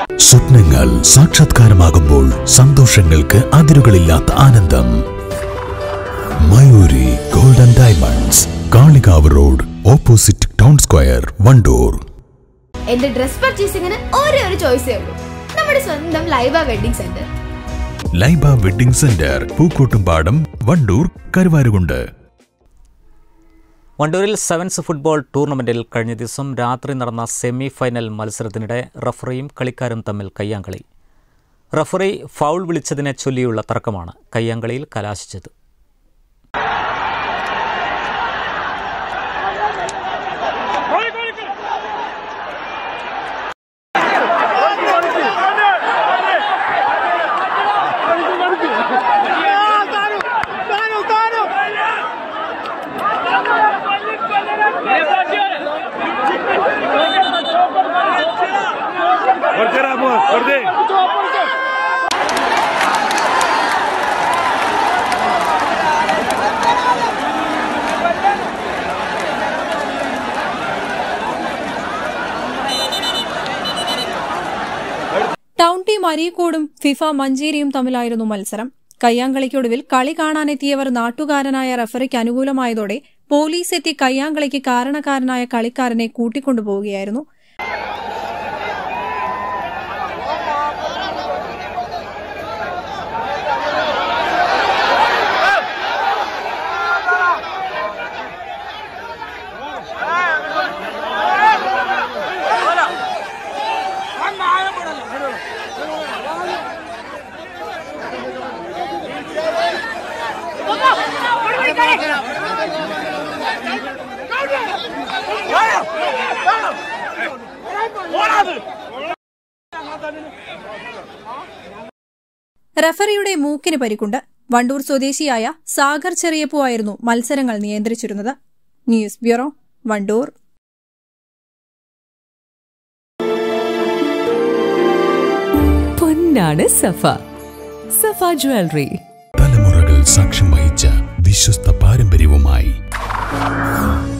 സ്വപ്നങ്ങൾ സാക്ഷാത്കാരമാകുമ്പോൾ സന്തോഷങ്ങൾക്ക് അതിരുകളില്ലാത്ത ആനന്ദം Mayuri golden diamonds Kalikavu road opposite town square Wandoor എന്റെ ഡ്രസ് പർച്ചേസിംഗിന് ഒരേ ഒരു ചോയ്സേ ഉള്ളൂ നമ്മുടെ സ്വന്തം Laiba wedding centre Laiba wedding centre Pookkottumpadam Wandoor Karuvarakundu വണ്ടൂരിൽ സെവൻസ് ഫുട്ബോൾ ടൂർണമെന്റിൽ കഴിഞ്ഞ ദിവസം രാത്രി നടന്ന സെമി ഫൈനൽ മത്സരത്തിനിടെ റഫറിയും കളിക്കാരും തമ്മിൽ കയ്യാങ്കളി റഫറി ഫൗൾ വിളിച്ചതിനെ ചൊല്ലിയുള്ള തർക്കമാണ് കയ്യാങ്കളിയിൽ കലാശിച്ചത് ടൗൺ ടീം അരീക്കോടും ഫിഫ മഞ്ചേരിയും തമ്മിലായിരുന്നു മത്സരം കയ്യാങ്കളിക്കൊടുവിൽ കളി കാണാനെത്തിയവർ നാട്ടുകാരനായ റഫറിക്ക് അനുകൂലമായതോടെ പോലീസ് എത്തി കയ്യാങ്കളിക്ക് കാരണക്കാരനായ കളിക്കാരനെ കൂട്ടിക്കൊണ്ടുപോവുകയായിരുന്നു റഫറിയുടെ മൂക്കിന് പരിക്കുണ്ട് വണ്ടൂർ സ്വദേശിയായ സാഗർ ചെറിയപ്പു ആയിരുന്നു മത്സരങ്ങൾ നിയന്ത്രിച്ചിരുന്നത് ന്യൂസ് ബ്യൂറോ വണ്ടൂർ പൊന്നാണ് സഫ സഫ ജ്വല്ലറി തലമുറകൾ സാക്ഷ്യം വഹിച്ച വിശ്വസ്ത പാരമ്പര്യവുമായി